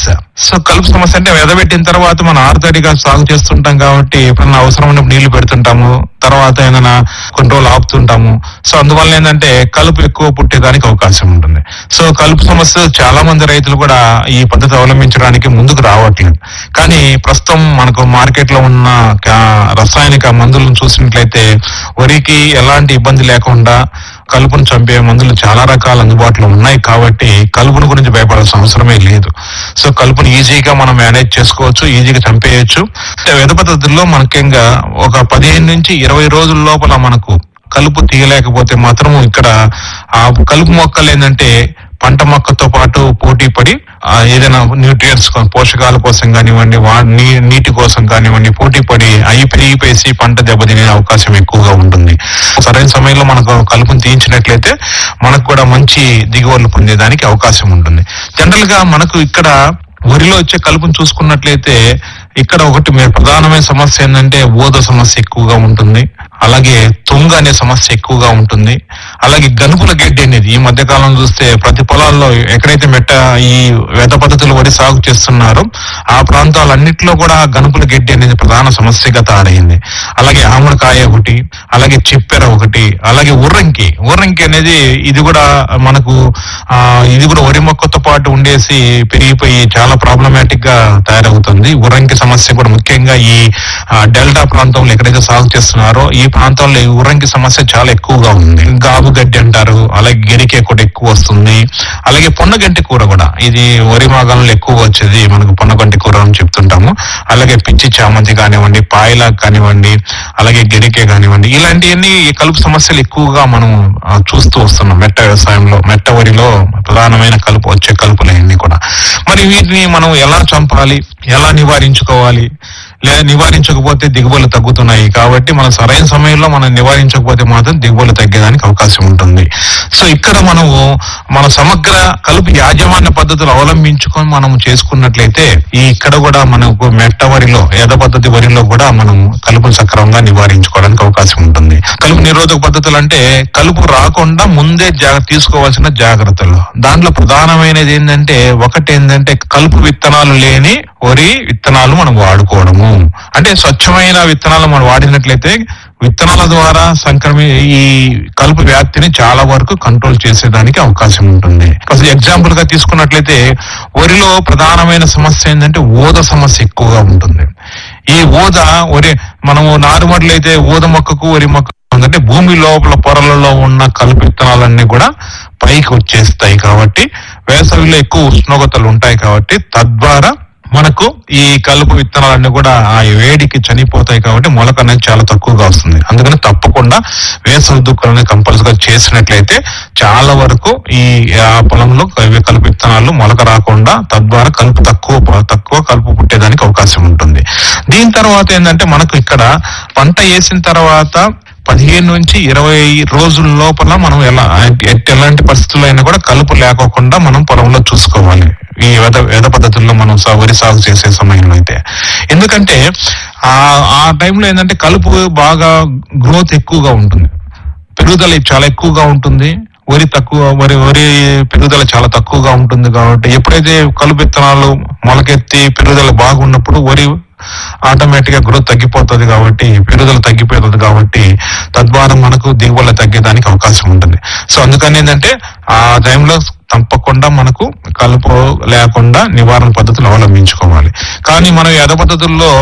సమస్య సో కలుపు సమస్య అంటే వెదబెట్టిన తర్వాత మనం ఆరుతడిగా సాగు చేస్తుంటాం కాబట్టి ఎప్పుడన్నా అవసరం ఉన్నప్పుడు నీళ్లు పెడుతుంటాము తర్వాత ఏదైనా కొన్ని రోజులు ఆపుతుంటాము సో అందువల్ల ఏంటంటే కలుపు ఎక్కువ పుట్టేదానికి అవకాశం ఉంటుంది సో కలుపు సమస్య చాలా మంది రైతులు కూడా ఈ పద్ధతి అవలంబించడానికి ముందుకు రావట్లేదు కానీ ప్రస్తుతం మనకు మార్కెట్ లో ఉన్న కా- రసాయనిక మందులను చూసినట్లయితే వరికి ఎలాంటి ఇబ్బంది లేకుండా కలుపును చంపే మందులు చాలా రకాలు అందుబాటులో ఉన్నాయి కాబట్టి కలుపును గురించి భయపడాల్సిన అవసరమే లేదు సో కలుపును ఈజీగా మనం మేనేజ్ చేసుకోవచ్చు ఈజీగా చంపేయచ్చు వెద పద్ధతుల్లో ముఖ్యంగా ఒక పదిహేను నుంచి ఇరవై రోజుల లోపల మనకు కలుపు తీయలేకపోతే మాత్రం ఇక్కడ ఆ కలుపు మొక్కలు ఏంటంటే పంట మొక్కతో పాటు పోటీ పడి ఆ, ఏదైనా న్యూట్రియన్స్ పోషకాల కోసం కానివ్వండి వా- నీ- నీటి కోసం కానివ్వండి పోటీ పడి అవి పెరిగిపోయేసి పంట దెబ్బతినే అవకాశం ఎక్కువగా ఉంటుంది సరైన సమయంలో మనకు కలుపును తీయించినట్లయితే మనకు కూడా మంచి దిగుబడులు పొందేదానికి అవకాశం ఉంటుంది జనరల్ గా మనకు ఇక్కడ వరిలో వచ్చే కలుపును చూసుకున్నట్లయితే ఇక్కడ ఒకటి మీరు ప్రధానమైన సమస్య ఏంటంటే ఊద సమస్య ఎక్కువగా ఉంటుంది అలాగే తుంగ అనే సమస్య ఎక్కువగా ఉంటుంది అలాగే గనుపుల గడ్డి అనేది ఈ మధ్య కాలం చూస్తే ప్రతి పొలాల్లో ఎక్కడైతే మెట్ట ఈ వేద పద్ధతులు వరి సాగు చేస్తున్నారో ఆ ప్రాంతాలన్నింటిలో కూడా గనుపుల గడ్డి అనేది ప్రధాన సమస్యగా తయారైంది అలాగే ఆముడకాయ ఒకటి అలాగే చిప్పెర ఒకటి అలాగే ఉర్రంకి ఉర్రంకి అనేది ఇది కూడా మనకు ఆ ఇది కూడా వరి మొక్కతో పాటు ఉండేసి పెరిగిపోయి చాలా ప్రాబ్లమాటిక్ గా తయారవుతుంది ఉర్రంకి సమస్య కూడా ముఖ్యంగా ఈ ఆ, డెల్టా ప్రాంతంలో ఎక్కడైతే సాగు చేస్తున్నారో ఈ ప్రాంతంలో ఈ ఉర్రంకి సమస్య చాలా ఎక్కువగా ఉంది గాబు గడ్డి అంటారు అలాగే గెరికే కూడా ఎక్కువ వస్తుంది అలాగే పొన్నగంటి కూర కూడా ఇది వరి మాగాలంలో ఎక్కువ వచ్చేది మనకు పొన్నగంటి కూర అని చెప్తుంటాము అలాగే పిచ్చి చామంతి కానివ్వండి పాయలాక్ కానివ్వండి అలాగే గెరికే కానివ్వండి ఇలాంటివన్నీ ఈ కలుపు సమస్యలు ఎక్కువగా మనం ఆ, చూస్తూ వస్తున్నాం మెట్ట వ్యవసాయంలో మెట్ట వరిలో ప్రధానమైన కలుపు వచ్చే కలుపులు అన్ని కూడా మరి వీటిని మనం ఎలా చంపాలి ఎలా నివారించుకోవాలి లేదా నివారించకపోతే దిగుబడులు తగ్గుతున్నాయి కాబట్టి మనం సరైన సమయంలో మనం నివారించకపోతే మాత్రం దిగుబడులు తగ్గేదానికి అవకాశం ఉంటుంది సో ఇక్కడ మనము మన సమగ్ర కలుపు యాజమాన్య పద్ధతులు అవలంబించుకొని మనం చేసుకున్నట్లయితే ఈ ఇక్కడ కూడా మనకు మెట్ట వరిలో ఎద పద్ధతి వరిలో కూడా మనం కలుపును సక్రమంగా నివారించుకోవడానికి అవకాశం ఉంటుంది కలుపు నిరోధక పద్ధతులు అంటే కలుపు రాకుండా ముందే జాగ్రత్త తీసుకోవాల్సిన జాగ్రత్తలు దాంట్లో ప్రధానమైనది ఏంటంటే ఒకటి ఏంటంటే కలుపు విత్తనాలు లేని వరి విత్తనాలు మనం వాడుకోవడము అంటే స్వచ్ఛమైన విత్తనాలు మనం వాడినట్లయితే విత్తనాల ద్వారా సంక్రమి ఈ కలుపు వ్యాప్తిని చాలా వరకు కంట్రోల్ చేసేదానికి అవకాశం ఉంటుంది అసలు ఎగ్జాంపుల్ గా తీసుకున్నట్లయితే వరిలో ప్రధానమైన సమస్య ఏంటంటే ఊద సమస్య ఎక్కువగా ఉంటుంది ఈ ఊద వరి మనము నారుమడులు అయితే ఊద మొక్కకు వరి మొక్క అంటే భూమి లోపల పొరలలో ఉన్న కలుపు విత్తనాలన్నీ కూడా పైకి వచ్చేస్తాయి కాబట్టి వేసవిలో ఎక్కువ ఉష్ణోగ్రతలు ఉంటాయి కాబట్టి తద్వారా మనకు ఈ కలుపు విత్తనాలన్నీ కూడా ఆ వేడికి చనిపోతాయి కాబట్టి మొలక అనేది చాలా తక్కువగా వస్తుంది అందుకని తప్పకుండా వేసవి దుక్కులని కంపల్సరిగా చేసినట్లయితే చాలా వరకు ఈ ఆ పొలంలో ఇవి కలుపు విత్తనాలు మొలక రాకుండా తద్వారా కలుపు తక్కువ తక్కువ కలుపు పుట్టేదానికి అవకాశం ఉంటుంది దీని తర్వాత ఏంటంటే మనకు ఇక్కడ పంట వేసిన తర్వాత పదిహేను నుంచి ఇరవై రోజుల లోపల మనం ఎలా ఎట్- ఎలాంటి పరిస్థితుల్లో అయినా కూడా కలుపు లేకోకుండా మనం పొలంలో చూసుకోవాలి ఈ వేద వేద పద్ధతుల్లో మనం సా- వరి సాగు చేసే సమయంలో అయితే ఎందుకంటే ఆ ఆ టైంలో ఏంటంటే కలుపు బాగా గ్రోత్ ఎక్కువగా ఉంటుంది పెరుగుదల చాలా ఎక్కువగా ఉంటుంది వరి తక్కువ వరి వరి పెరుగుదల చాలా తక్కువగా ఉంటుంది కాబట్టి ఎప్పుడైతే కలుపు విత్తనాలు మొలకెత్తి పెరుగుదల బాగున్నప్పుడు వరి ఆటోమేటిక్ గా గ్రోత్ తగ్గిపోతుంది కాబట్టి పెరుగుదల తగ్గిపోతుంది కాబట్టి తద్వారా మనకు దిగుబడులు తగ్గేదానికి అవకాశం ఉంటుంది సో అందుకని ఏంటంటే ఆ టైంలో తప్పకుండా మనకు కలుపు లేకుండా నివారణ పద్ధతులు అవలంబించుకోవాలి కానీ మనం యథ పద్ధతుల్లో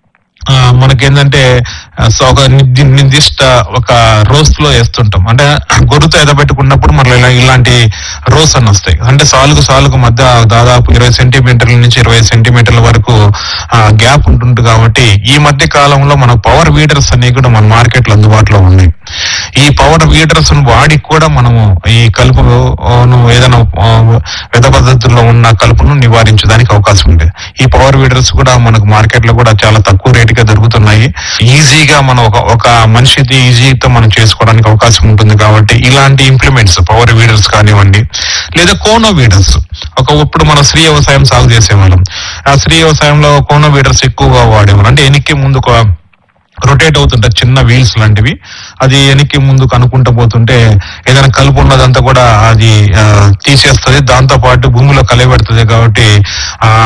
ఆ, మనకేంటంటే ఆ, సో ఒక నిర్ది- నిర్దిష్ట ఒక రోస్ లో వేస్తుంటాం అంటే గొర్రెతో ఎదబెట్టుకున్నప్పుడు మనలో ఇలా ఇలాంటి రోస్ అని వస్తాయి అంటే సాలుకు సాలుకు మధ్య దాదాపు ఇరవై సెంటీమీటర్ల నుంచి ఇరవై సెంటీమీటర్ల వరకు గ్యాప్ ఉంటుంది కాబట్టి ఈ మధ్య కాలంలో మన పవర్ వీడర్స్ అనేవి కూడా మన మార్కెట్ లో అందుబాటులో ఉన్నాయి ఈ పవర్ వీడర్స్ వాడి కూడా మనము ఈ కలుపును ఏదైనా ఆ, విధ పద్ధతుల్లో ఉన్న కలుపును నివారించడానికి అవకాశం ఉంది ఈ పవర్ వీడర్స్ కూడా మనకు మార్కెట్ లో కూడా చాలా తక్కువ రేటుగా దొరుకుతున్నాయి ఈజీగా మనం ఒక ఒక మనిషిది ఈజీతో మనం చేసుకోవడానికి అవకాశం ఉంటుంది కాబట్టి ఇలాంటి ఇంప్లిమెంట్స్ పవర్ వీడర్స్ కానివ్వండి లేదా కోనో వీడర్స్ ఒక ఇప్పుడు మనం శ్రీ వ్యవసాయం సాగు చేసేవాళ్ళం ఆ శ్రీ వ్యవసాయంలో కోనో వీడర్స్ ఎక్కువగా వాడేవాళ్ళం అంటే ఎనికి ముందు ఒక రొటేట్ అవుతుంటాయి చిన్న వీల్స్ లాంటివి అది వెనక్కి ముందుకు అనుకుంటూ పోతుంటే ఏదైనా కలుపు ఉన్నదంతా కూడా అది ఆ, తీసేస్తది దాంతో పాటు భూమిలో కలబెడుతుంది కాబట్టి ఆ